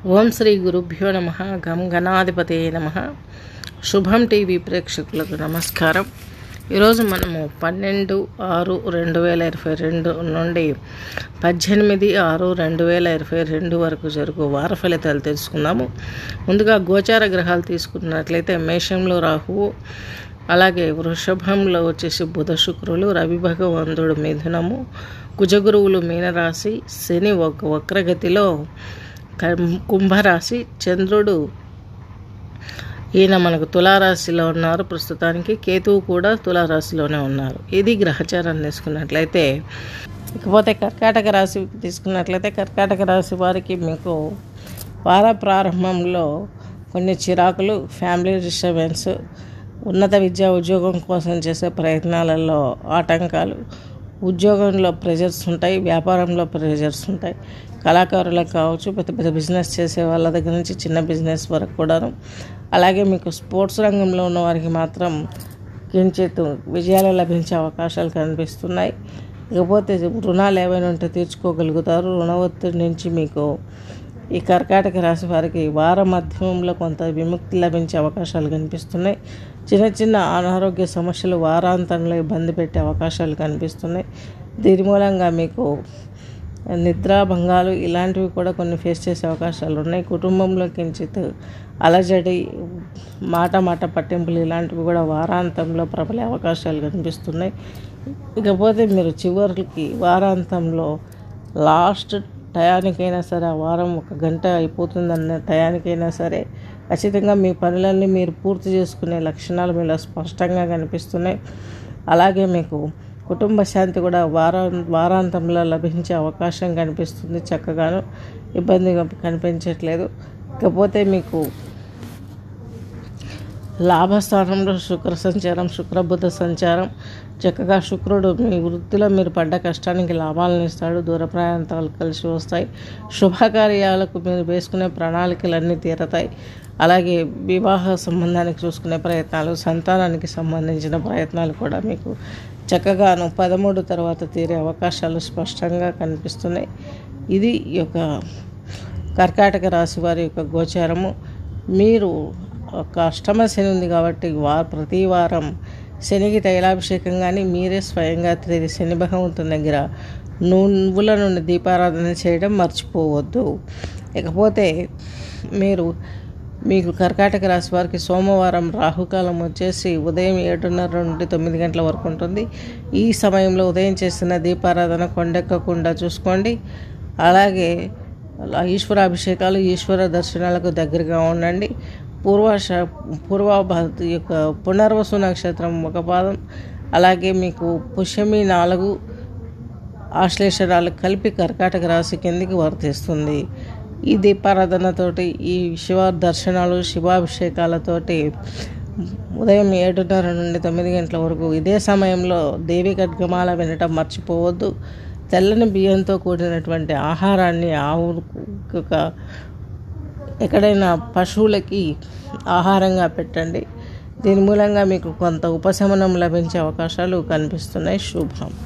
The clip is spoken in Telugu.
ఓం శ్రీ గురుభ్యో నమ గం గణాధిపతే నమ శుభం టీవీ ప్రేక్షకులకు నమస్కారం ఈరోజు మనము పన్నెండు ఆరు రెండు వేల ఇరవై రెండు నుండి పద్దెనిమిది ఆరు రెండు వేల ఇరవై రెండు వరకు జరుగు వార ఫలితాలు తెలుసుకుందాము ముందుగా గోచార గ్రహాలు తీసుకున్నట్లయితే మేషంలో రాహువు అలాగే వృషభంలో వచ్చేసి బుధ శుక్రులు రవి భగవంతుడు మిథునము కుజగురువులు మీనరాశి శని ఒక వక్రగతిలో కం- కుంభరాశి చంద్రుడు ఈయన మనకు తులారాశిలో ఉన్నారు ప్రస్తుతానికి కేతువు కూడా తులారాశిలోనే ఉన్నారు ఇది గ్రహచారాన్ని తీసుకున్నట్లయితే ఇకపోతే కర్కాటక రాశి తీసుకున్నట్లయితే కర్కాటక రాశి వారికి మీకు వార ప్రారంభంలో కొన్ని చిరాకులు ఫ్యామిలీ డిస్టర్బెన్స్ ఉన్నత విద్యా ఉద్యోగం కోసం చేసే ప్రయత్నాలలో ఆటంకాలు ఉద్యోగంలో ప్రెజర్స్ ఉంటాయి వ్యాపారంలో ప్రెజర్స్ ఉంటాయి కళాకారులకు కావచ్చు పెద్ద పెద్ద బిజినెస్ చేసే వాళ్ళ దగ్గర నుంచి చిన్న బిజినెస్ వరకు కూడాను అలాగే మీకు స్పోర్ట్స్ రంగంలో ఉన్న వారికి మాత్రం కించిత్ విజయాలు లభించే అవకాశాలు కనిపిస్తున్నాయి ఇకపోతే రుణాలు ఏవైనా ఉంటే తీర్చుకోగలుగుతారు రుణ ఒత్తిడి నుంచి మీకు ఈ కర్కాటక రాశి వారికి వార మధ్యమంలో కొంత విముక్తి లభించే అవకాశాలు కనిపిస్తున్నాయి చిన్న చిన్న అనారోగ్య సమస్యలు వారాంతంలో ఇబ్బంది పెట్టే అవకాశాలు కనిపిస్తున్నాయి దీని మూలంగా మీకు నిద్రాభంగాలు ఇలాంటివి కూడా కొన్ని ఫేస్ చేసే అవకాశాలు ఉన్నాయి కుటుంబంలో కించిత్ అలజడి మాట మాట పట్టింపులు ఇలాంటివి కూడా వారాంతంలో ప్రబలే అవకాశాలు కనిపిస్తున్నాయి ఇకపోతే మీరు చివరికి వారాంతంలో లాస్ట్ టయానికైనా సరే ఆ వారం ఒక గంట అయిపోతుందన్న టయానికైనా సరే ఖచ్చితంగా మీ పనులన్నీ మీరు పూర్తి చేసుకునే లక్షణాలు మీలో స్పష్టంగా కనిపిస్తున్నాయి అలాగే మీకు కుటుంబ శాంతి కూడా వారా వారాంతంలో లభించే అవకాశం కనిపిస్తుంది చక్కగాను ఇబ్బందిగా కనిపించట్లేదు ఇకపోతే మీకు లాభస్థానంలో శుక్ర సంచారం శుక్రబుధ సంచారం చక్కగా శుక్రుడు మీ వృత్తిలో మీరు పడ్డ కష్టానికి లాభాలను ఇస్తాడు దూర ప్రయాణాలు కలిసి వస్తాయి శుభకార్యాలకు మీరు వేసుకునే ప్రణాళికలన్నీ తీరతాయి అలాగే వివాహ సంబంధానికి చూసుకునే ప్రయత్నాలు సంతానానికి సంబంధించిన ప్రయత్నాలు కూడా మీకు చక్కగాను పదమూడు తర్వాత తీరే అవకాశాలు స్పష్టంగా కనిపిస్తున్నాయి ఇది ఈ యొక్క కర్కాటక రాశి వారి యొక్క గోచారము మీరు ఒక అష్టమ శని ఉంది కాబట్టి వా ప్రతి వారం శనికి తైలాభిషేకం కానీ మీరే స్వయంగా తిరిగి శని భగవంతుని దగ్గర నువ్వుల నుండి దీపారాధన చేయడం మర్చిపోవద్దు ఇకపోతే మీరు మీకు కర్కాటక రాశి వారికి సోమవారం రాహుకాలం వచ్చేసి ఉదయం ఏడున్నర నుండి తొమ్మిది గంటల వరకు ఉంటుంది ఈ సమయంలో ఉదయం చేసిన దీపారాధన కొండెక్కకుండా చూసుకోండి అలాగే అలా ఈశ్వరాభిషేకాలు ఈశ్వర దర్శనాలకు దగ్గరగా ఉండండి పూర్వాష పూర్వాభారత యొక్క పునర్వసు నక్షత్రం ఒక పాదం అలాగే మీకు పుష్యమి నాలుగు ఆశ్లేషణాలు కలిపి కర్కాటక రాశి కిందికి వర్తిస్తుంది ఈ దీపారాధనతోటి ఈ శివ దర్శనాలు శివాభిషేకాలతోటి ఉదయం ఏడున్నర నుండి తొమ్మిది గంటల వరకు ఇదే సమయంలో దేవి ఖడ్గమాల వినటం మర్చిపోవద్దు తెల్లని బియ్యంతో కూడినటువంటి ఆహారాన్ని ఆవుకు ఒక ఎక్కడైనా పశువులకి ఆహారంగా పెట్టండి దీని మూలంగా మీకు కొంత ఉపశమనం లభించే అవకాశాలు కనిపిస్తున్నాయి శుభం